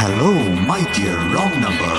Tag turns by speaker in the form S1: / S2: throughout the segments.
S1: Hello, my dear wrong number.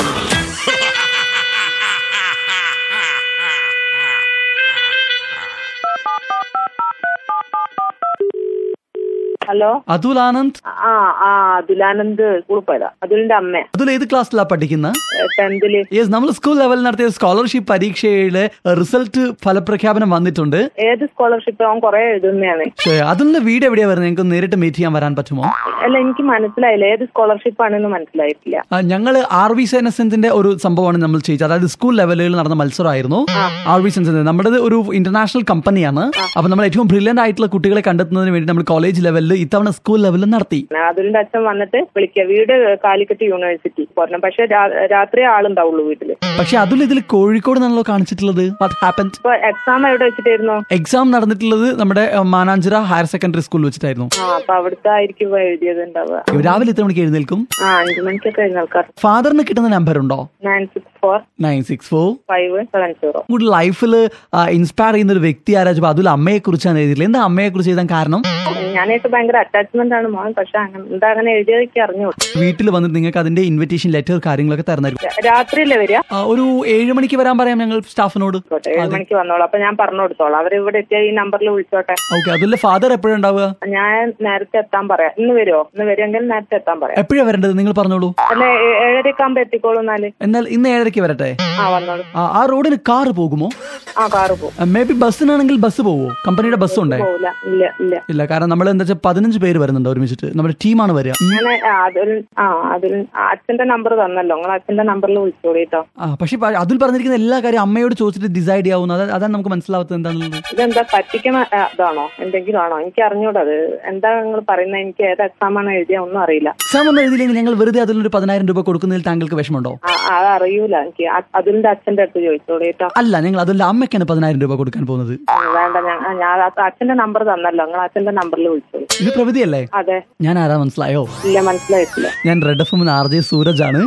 S2: Hello
S3: Atul Anand
S2: ആ ആ അതുലാനന്ദ് സ്കൂളിൽ പോയതാ അതുലിന്റെ അമ്മ
S3: അതുൽ ഏത് ക്ലാസ്സിലാ പഠിക്കുന്നത്
S2: ടെൻത്തില്
S3: യെസ് നമ്മൾ സ്കൂൾ ലെവലിൽ നടത്തിയ സ്കോളർഷിപ്പ് പരീക്ഷയുടെ റിസൾട്ട് ഫലപ്രഖ്യാപനം വന്നിട്ടുണ്ട്
S2: ഏത് സ്കോളർഷിപ്പ് അവൻ കുറെ എഴുതുന്നതാണ്
S3: പക്ഷേ അതുലിന്റെ വീട് എവിടെയാ വരുന്നത് നിങ്ങൾക്ക് നേരിട്ട് മീറ്റ് ചെയ്യാൻ വരാൻ പറ്റുമോ
S2: അല്ല എനിക്ക് മനസ്സിലായില്ല ഏത് സ്കോളർഷിപ്പ് ആണെന്ന് മനസ്സിലായിട്ടില്ല
S3: ഞങ്ങൾ ആർ വി സെനസെന്റിന്റെ ഒരു സംഭവമാണ് നമ്മൾ ചെയ്തത് അതായത് സ്കൂൾ ലെവലിൽ നടന്ന മത്സരമായിരുന്നു ആർ വി സെൻസെന്റ് നമ്മുടെ ഒരു ഇന്റർനാഷണൽ കമ്പനിയാണ് അപ്പൊ നമ്മൾ ഏറ്റവും ബ്രില്യന്റ് ആയിട്ടുള്ള കുട്ടികളെ കണ്ടെത്തുന്നതിന് വേണ്ടി നമ്മൾ കോളേജ് ലെവലിൽ ഇത്തവണ സ്കൂൾ ലെവലിൽ നടത്തി
S2: അതുലിന്റെ അച്ഛൻ വന്നിട്ട് വിളിക്കുക വീട് കാലിക്കറ്റ് യൂണിവേഴ്സിറ്റി പറഞ്ഞു പക്ഷെ രാത്രി ആളുണ്ടാവുള്ളൂ വീട്ടില്
S3: പക്ഷെ അതുൽ ഇതിൽ കോഴിക്കോട് നിന്നാണല്ലോ കാണിച്ചിട്ടുള്ളത് വാട്ട് ഹാപ്പൻ
S2: ഇപ്പൊ എക്സാം എവിടെ വെച്ചിട്ടായിരുന്നു
S3: എക്സാം നടന്നിട്ടുള്ളത് നമ്മുടെ അഹ്, മാനാഞ്ചിറ ഹയർ സെക്കൻഡറി സ്കൂളിൽ വെച്ചിട്ടായിരുന്നു
S2: ആ അപ്പൊ അവിടുത്തെ ആയിരിക്കും ഇപ്പൊ എഴുതിയത് ഉണ്ടാവുക
S3: രാവിലെ എത്ര മണിക്ക് എഴുന്നേൽക്കും
S2: ആ അഞ്ചു മണിക്കൊക്കെ എഴുന്നേൽക്കാറ്
S3: ഫാദറിന് കിട്ടുന്ന നമ്പർ ഉണ്ടോ
S2: nine six four
S3: nine six four
S2: five seven zero
S3: കൂടുതൽ ലൈഫിൽ ഇൻസ്പയർ ചെയ്യുന്ന ഒരു വ്യക്തി ആരാ ചോദിച്ചപ്പോൾ അതുൽ അമ്മയെ കുറിച്ചാണ് എഴുതിയില്ല എന്താ അമ്മയെ കുറിച്ച് എഴുതാൻ കാരണം
S2: ഞാനായിട്ട് ഭയങ്കര അറ്റാച്ച്മെന്റ് ആണ് മോൻ പക്ഷെ അങ്ങനെ എന്താ അങ്ങനെ എഴുതിയതൊക്കെ അറിഞ്ഞു
S3: വീട്ടിൽ വന്നിട്ട് നിങ്ങൾക്ക് അതിന്റെ ഇൻവിറ്റേഷൻ ലെറ്റർ കാര്യങ്ങളൊക്കെ തരുന്നതായിരിക്കും
S2: രാത്രിയല്ലേ വരിക
S3: ആ, ഒരു ഏഴ് മണിക്ക് വരാൻ പറയാം ഞങ്ങൾ സ്റ്റാഫിനോട്
S2: ആയിക്കോട്ടെ ഏഴ് മണിക്ക് വന്നോളൂ അപ്പൊ ഞാൻ പറഞ്ഞു കൊടുത്തോളാം അവർ ഇവിടെ എത്തിയ ഈ നമ്പറിൽ വിളിച്ചോട്ടെ
S3: ഓക്കെ അതുപോലെ ഫാദർ എപ്പോഴും ഉണ്ടാവുക
S2: ഞാൻ നേരത്തെ എത്താൻ പറയാം ഇന്ന് വരുമോ ഇന്ന് വരുമെങ്കിൽ നേരത്തെ എത്താൻ പറയാം
S3: എപ്പോഴാണ് വരേണ്ടത് നിങ്ങൾ പറഞ്ഞോളൂ
S2: അല്ലെ ഏഴരയൊക്കെ ആകുമ്പോ എത്തിക്കോളൂ എന്നാല്
S3: എന്നാൽ ഇന്ന് ഏഴരയ്ക്ക് വരട്ടെ
S2: ആ വന്നോളൂ
S3: ആ, ആ റോഡിന് കാർ പോകുമോ
S2: ആ കാറ് പോകും
S3: മേ ബി ബസ്സിനാണെങ്കിൽ ബസ് പോവോ കമ്പനിയുടെ ബസ് ഉണ്ടേ
S2: പോവില്ല ഇല്ല ഇല്ല
S3: ഇല്ല കാരണം നമ്മൾ എന്താ വെച്ചാൽ പതിനഞ്ച് പേര് വരുന്നുണ്ട് ഒരുമിച്ചിട്ട് നമ്മുടെ ടീമാണ് വരിക
S2: ഞാൻ അതിൽ ആ അതിൽ അച്ഛന്റെ നമ്പർ തന്നല്ലോ നിങ്ങൾ അച്ഛന്റെ നമ്പറിൽ വിളിച്ചോളൂ കേട്ടോ
S3: ആ പക്ഷെ പ- അതിൽ പറഞ്ഞിരിക്കുന്ന എല്ലാ കാര്യം അമ്മയോട് ചോദിച്ചിട്ട് ഡിസൈഡ് ചെയ്യാവുന്ന അതാ- അതാണ് നമുക്ക് മനസ്സിലാവാത്തത് എന്താണെന്നുള്ളത്
S2: ഇതെന്താ പറ്റിക്കണ ആ, ഇതാണോ എന്തെങ്കിലും ആണോ എനിക്ക് അറിഞ്ഞൂടാ അത് എന്താ നിങ്ങൾ പറയുന്നത് എനിക്ക് ഏത് എക്സാം ആണ് എഴുതിയ ഒന്നും അറിയില്ല
S3: എക്സാം ഒന്നും എഴുതിയില്ലെങ്കിൽ ഞങ്ങൾ വെറുതെ അതിലൊരു പതിനായിരം രൂപ കൊടുക്കുന്നതിൽ താങ്കൾക്ക് വിഷമമുണ്ടോ
S2: ആ, അത് അറിയൂല എനിക്ക് അ- അതിന്റെ അച്ഛന്റെ അടുത്ത് ചോദിച്ചോളൂ കേട്ടോ
S3: അല്ല ഞങ്ങൾ അതിൽ അമ്മയ്ക്കാണ് പതിനായിരം രൂപ കൊടുക്കാൻ പോകുന്നത്
S2: ഉം, വേണ്ട ഞാൻ ആ, ഞാൻ ആ അച്ഛന്റെ നമ്പർ തന്നല്ലോ നിങ്ങൾ അച്ഛന്റെ നമ്പറിൽ വിളിച്ചോളൂ
S3: ഇത് പ്രവിധിയല്ലേ
S2: അതെ
S3: ഞാൻ ആരാ മനസ്സിലായോ
S2: ഇല്ല മനസ്സിലായിട്ടില്ല
S3: ഞാൻ red F R J Sooraj ആണ്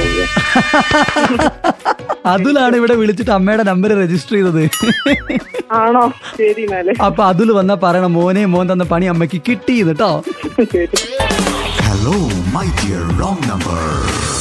S3: അതുലാണ് ഇവിടെ വിളിച്ചിട്ട് അമ്മയുടെ നമ്പർ രജിസ്റ്റർ ചെയ്തത്
S2: ആണോ ശരി എന്നാല്
S3: അപ്പൊ അതുൽ വന്നാ പറയണം മോനെ മോൻ തന്ന പണി അമ്മയ്ക്ക് കിട്ടി കേട്ടോ
S2: ശരി
S1: Hello, my dear wrong number.